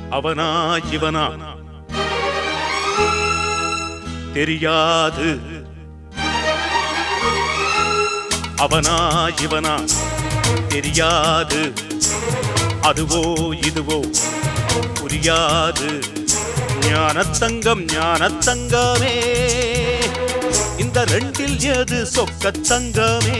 அவனா இவனா தெரியாது அவனா இவனா தெரியாது அதுவோ இதுவோ புரியாது ஞானத்தங்கம் ஞானத்தங்கமே இந்த ரெண்டில் எது சொக்கத்தங்கமே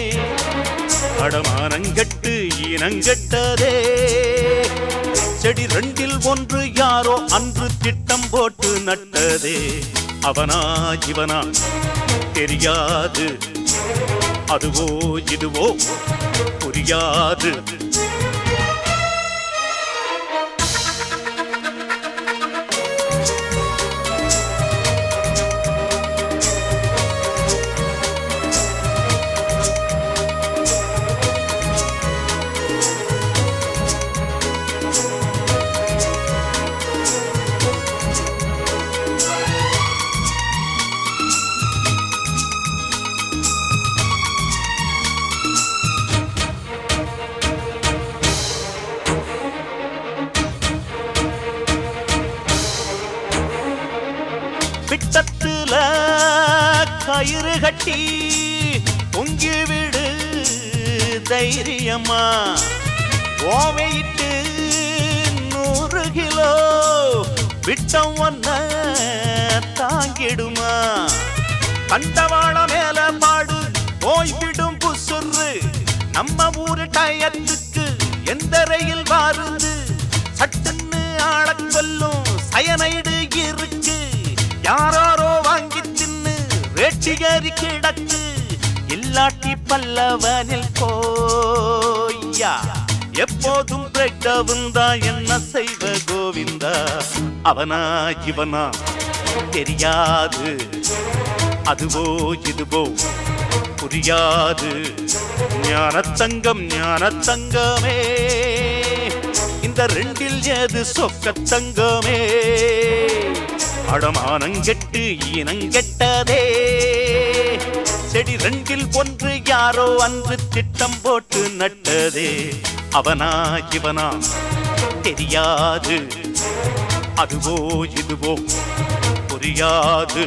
அடமானங்கட்டு இனங்கெட்டதே செடி ரெண்டில் ஒன்று யாரோ அன்று திட்டம் போட்டு நட்டதே அவனா இவனா தெரியாது அதுவோ இதுவோ புரியாது பிட்டத்துல கயிறு கட்டி பொங்கி விடு தைரியமா ஓமையிட்டு நூறு கிலோ விட்டம் ஒன்ன தாங்கிடுமா கண்டவாள மேல பாடு போய்விடும் புசுறு நம்ம ஊரு டயத்துக்கு எந்த ரயில் வாருது சட்டுன்னு ஆளக் கொல்லும் சயனைடு இருக்கு யாராரோ வாங்கி தின்னு வேட்டிகரி கிடக்கு இல்லாட்டி பல்லவனில் கோய்யா எப்போதும் பிரேக்டவுன் தான் என்ன செய்வ கோவிந்தா அவனா இவனா தெரியாது அதுவோ இதுவோ புரியாது ஞானத்தங்கம் ஞானத்தங்கமே இந்த ரெண்டில் எது சொக்கத்தங்கமே அடமானங்கெட்டு ஈனங்கெட்டதே செடி ரெண்டில் ஒன்று யாரோ அன்று திட்டம் போட்டு நட்டதே அவனா இவனா தெரியாது அதுவோ இதுவோ புரியாது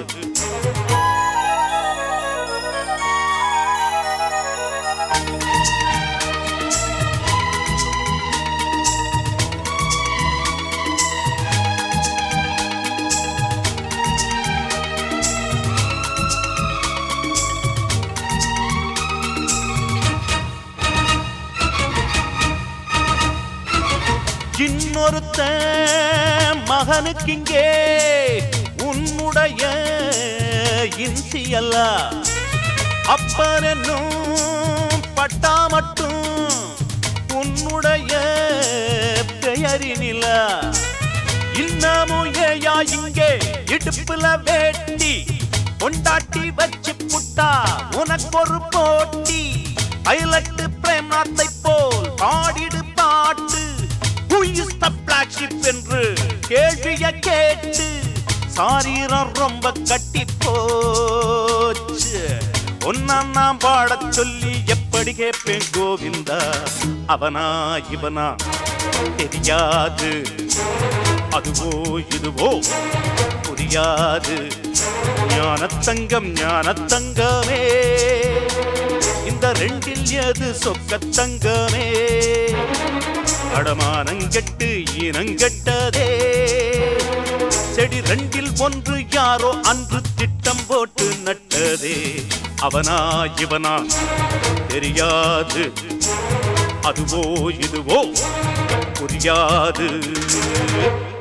இன்னொருத்த மகனுக்கு இங்கே உன்னுடைய இன்சியல்ல அப்பன் என்னும் பட்டா மட்டும் உன்னுடைய பெயரினில இன்னமும் ஏயா இங்கே இடுப்புல வேட்டி கொண்டாட்டி வச்சு புட்டா உனக்கு ஒரு போட்டி பைலட்டு பிரேம்நாத்தை போல் பாடிடு பாட்டு Who is the black sheep என்று கேள்விய கேட்டு சாரீரம் ரொம்ப கட்டி போச்சு ஒன்னா நான் பாடச் சொல்லி எப்படி கேட்பேன் கோவிந்தா அவனா இவனா தெரியாது அதுவோ இதுவோ புரியாது ஞானத்தங்கம் ஞானத்தங்கமே இந்த ரெண்டில் எது சொக்கத்தங்கமே அடமானங்கெட்டு ஈனங்கெட்டதே செடி ரெண்டில் ஒன்று யாரோ அன்று திட்டம் போட்டு நட்டதே அவனா இவனா தெரியாது அதுவோ இதுவோ புரியாது